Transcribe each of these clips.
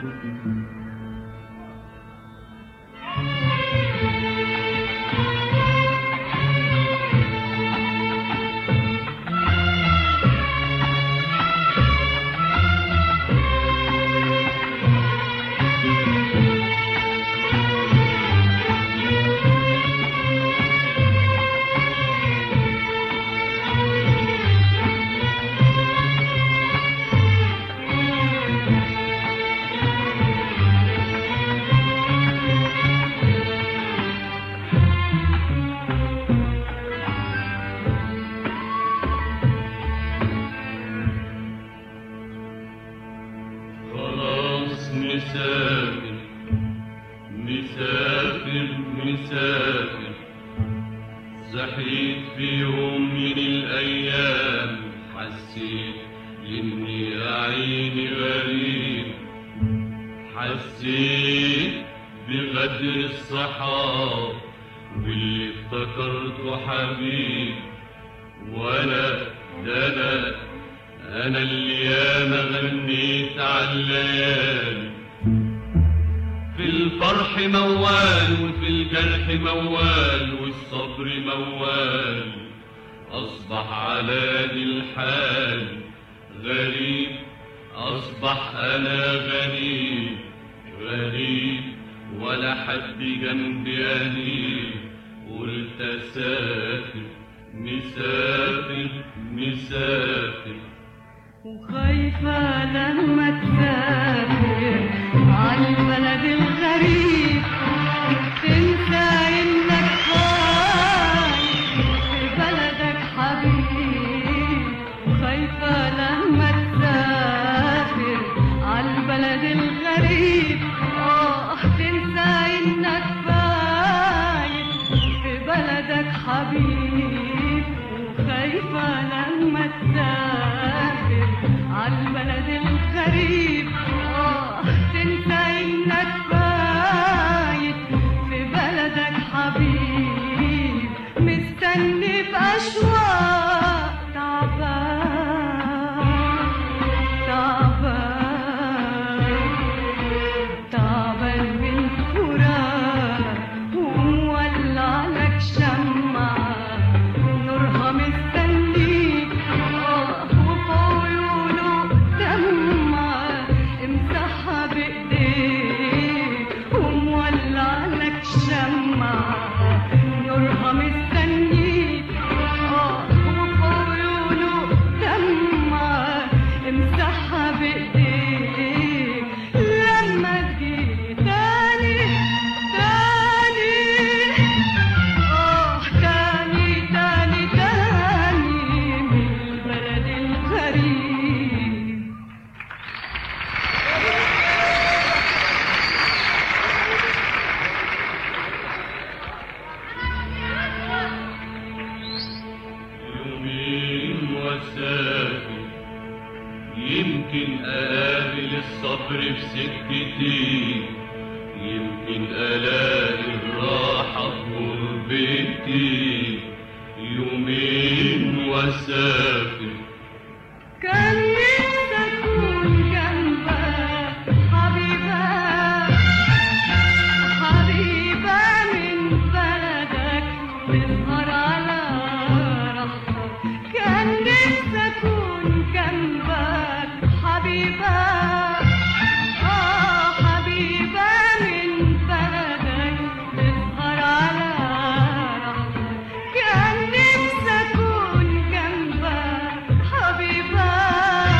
خلاص مسافر مسافر مسافر صحيت في يوم من الأيام حسيت إني عيني غريب حسيت بغدر الصحاب واللي افتكرته حبيب وانا ده انا انا اللي ياما غنيت على الليالي في الفرح موال وفي الجرح موال والصبر موال اصبح على دي الحال غريب اصبح انا غريب غريب ولا حد جنبي انيب قلت اسافر مسافر مسافر وخايفة لما تسافر عالبلد الغريب تنسى انك خايف في بلدك حبيب وخايفة لما تسافر عالبلد الغريب اه تنسى انك خايف في بلدك حبيب وخايفة لما تسافر عالبلد الغريب آه تنسى إنك بايت في بلدك حبيب مستني بأشواق تعبان تعبان تعبان من فراق ومولع لك شمعة نورها مستنيك آه وفي عيونه دمعة امسحها بإيديك ومولع لك شمعة نورها مستنيك آه وفي عيونه دمعة امسحها بإيديك لما تجي تاني تاني آه تاني تاني تاني من البلد الغريب يومين وسافر يمكن أقابل الصبر في سكتي يمكن ألاقي الراحة في غربتي يومين وسافر كان نفسي أكون جنبك حبيبة حبيبة من بلدك تسهر على راحتك كان نفسي أكون جنبك حبيبة آه حبيبة من بلدك تسهر على راحتك كان نفسي أكون جنبك حبيبة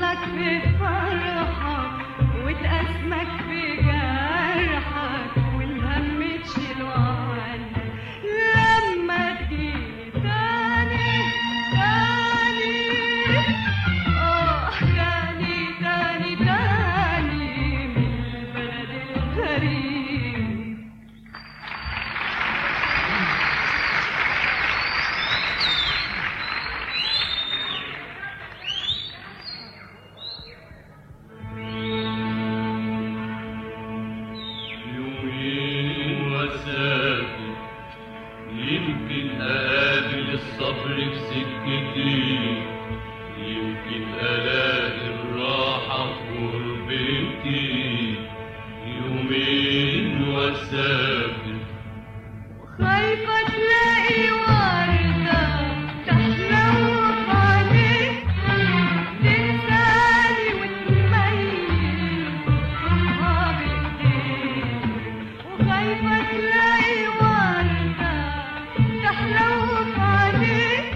وتسمك في فرحك وتأسمك في جرحك والهم تشيله عنك لما تجيلي تاني تاني آه تاني تاني تاني من البلد الغريب يومين وسافر يمكن أقابل الصبر في سكتي يمكن ألاقي الراحة في غربتي يومين وسافر خايفة تلاقي وردة تحلو عليك تنساني وتميل صوتها بإيديك وخايفة تلاقي وردة تحلو عليك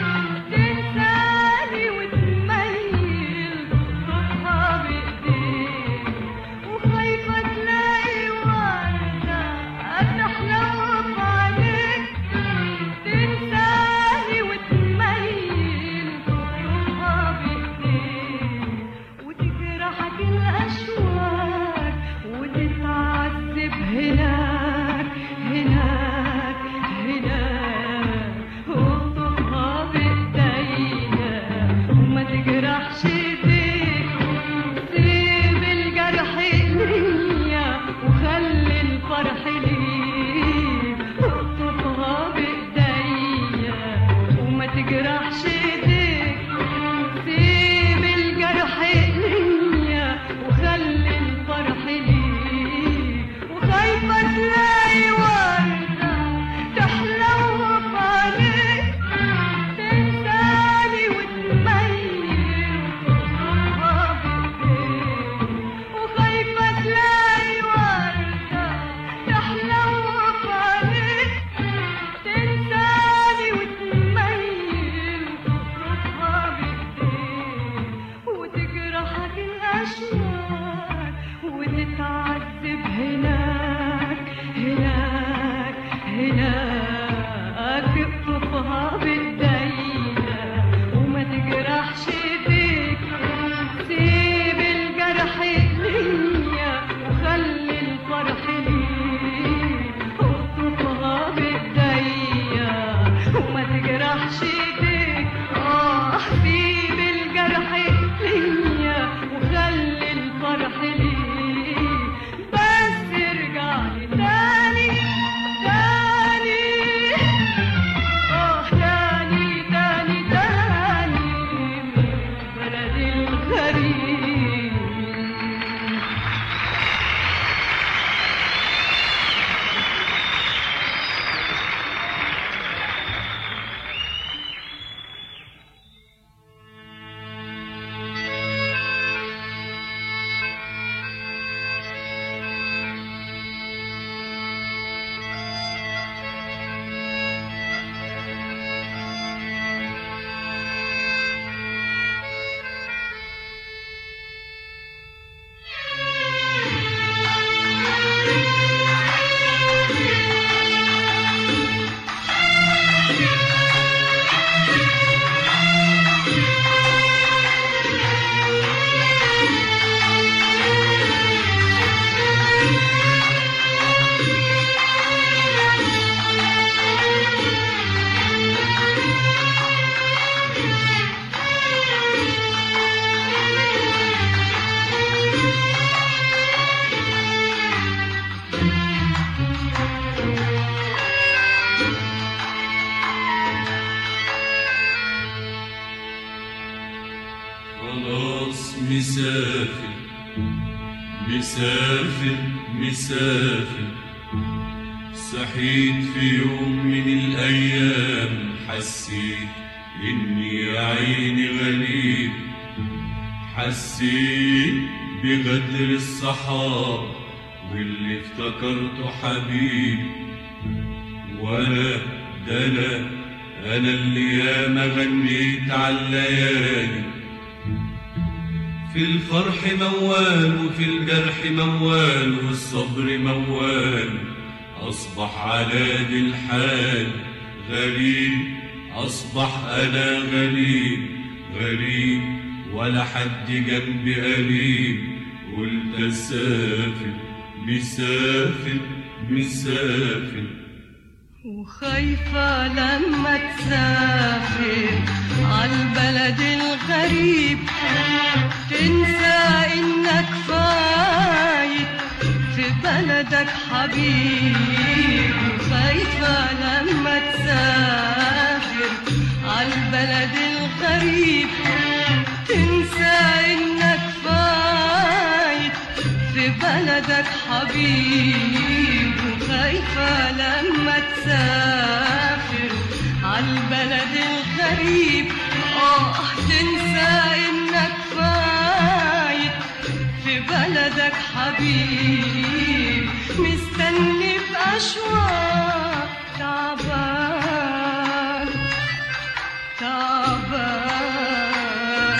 تنساني وتميل صوتها بإيديك وخايفة تلاقي وردة تحلو عليك تنساني وتميل صوتها بإيديك وتجرحك الأشواق وتتعذب هناك هناك هناك وتطفى بإيديا وما تجرحش ايديك سيب الجرح ليا وخلي الفرح ليك وتطفى بإيديا وما تجرحش ايديك سيب الجرح ليا وخلي الفرح ليك وخايفة تلاقي وردة تحلو عليك تنساني وتميل وتطلبها بإيديك وخايفة تلاقي وردة تحلو عليك تنساني وتميل وتطلبها بإيديك وتجرحك الأشواق وتتعذب هناك هناك هناك اقطفها بإيديا وما تجرحش ايديك سيب الجرح ليا وخلي الفرح ليك اقطفها بإيديا وما تجرحش ايديك اه سيب الجرح ليا وخلي الفرح ليك بس ارجع لي تاني تاني اه تاني تاني تاني من بلدي الغريب خلاص مسافر مسافر مسافر صحيت في يوم من الأيام حسيت إني يا عيني غريب حسيت بغدر الصحاب واللي افتكرته حبيب وانا ده انا انا اللي ياما غنيت على الليالي في الفرح موال وفي الجرح موال والصبر موال أصبح على ذي الحال غريب أصبح أنا غريب غريب ولا حد جنبي قريب قلت أسافر مسافر مسافر وخايفة لما تسافر عالبلد الغريب تنسى انك فايت في بلدك حبيب وخايفة لما تسافر عالبلد الغريب تنسى انك فايت في بلدك حبيب وخايفة لما تسافر عالبلد الغريب اه تنسى انك فايت في بلدك حبيب مستني بأشواق تعبان تعبان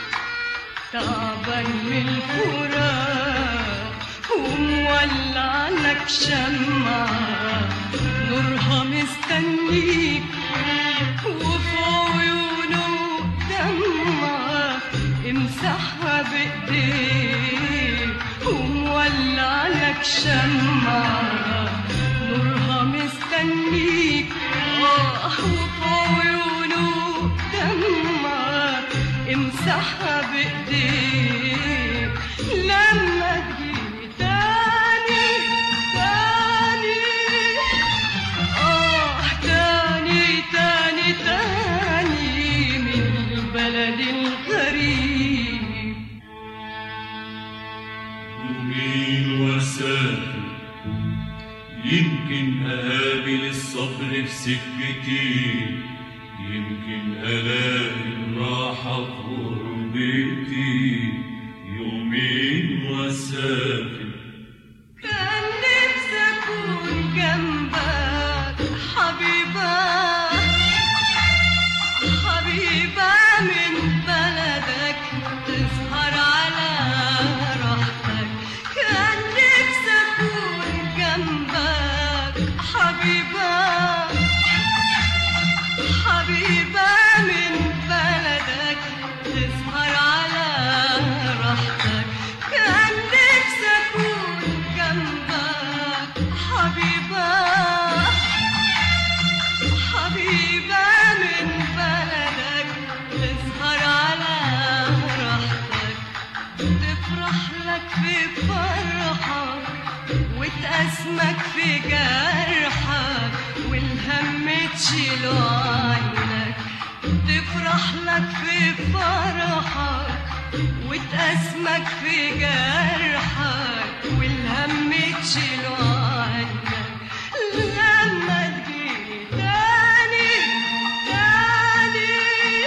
تعبان من الفراق ومولع لك شمعة نورها مستنيك وفي عيونه دمعة امسحها بايديك ومولع لك شمعة نورها مستنيك آه وفي عيونه دمعة امسحها بايديك لما تجي تاني تاني آه تاني تاني تاني من البلد الغريب يومين وسافر يمكن أقابل الصبر في سكتي يمكن ألاقي الراحة في غربتي يومين وسافر كان نفسي أكون جنبك حبيبة حبيبة من بلدك تسهر على راحتك كان نفسي أكون جنبك حبيبة حبيبة من بلدك تسهر على راحتك كان نفسي أكون جنبك حبيبة حبيبة من بلدك تسهر على راحتك تفرح لك في فرحك وتأسمك في جرحك والهم تشيله عنك تفرح لك في فرحك وتأسمك في جرحك والهم تشيله عنك لما تجيني تاني تاني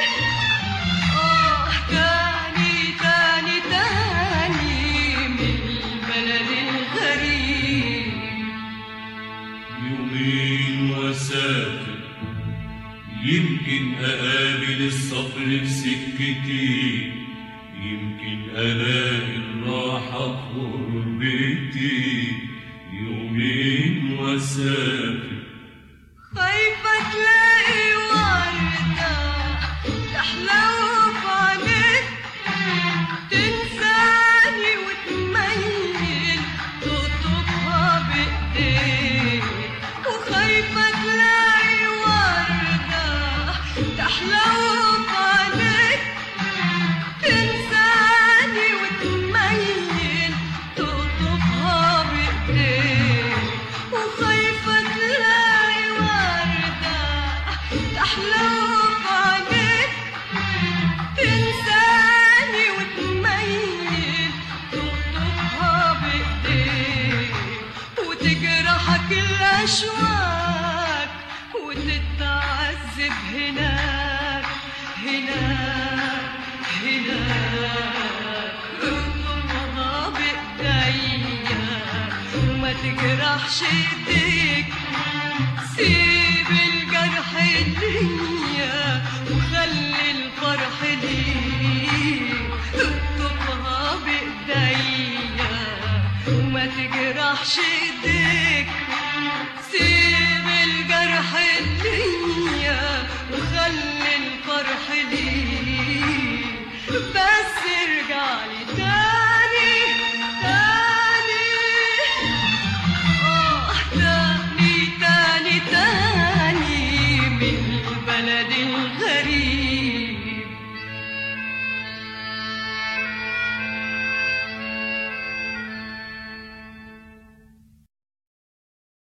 آه تاني تاني تاني من البلد الغريب يومين وسافر يمكن أقابل الصبر في سكتي يمكن ألاقي الراحة في غربتي يومين وسافر خايفة تلاقي وردة تحلو بعدك تنساني وتميل تطبها بإيديك وخايفة تلاقي وردة تحلو بعدك تنساني وتميل تطبها بإيديك وخايفة تلاقي وردة تحلو بعدك تنساني وتميل تطبها بإيديك وتجرحك الأشواك وتتعذب هناك هناك هناك اطلبها بإيديا وما تجرحش ايديك سيب الجرح ليا وخلي الفرح ليك اطلبها تجرحش ايديك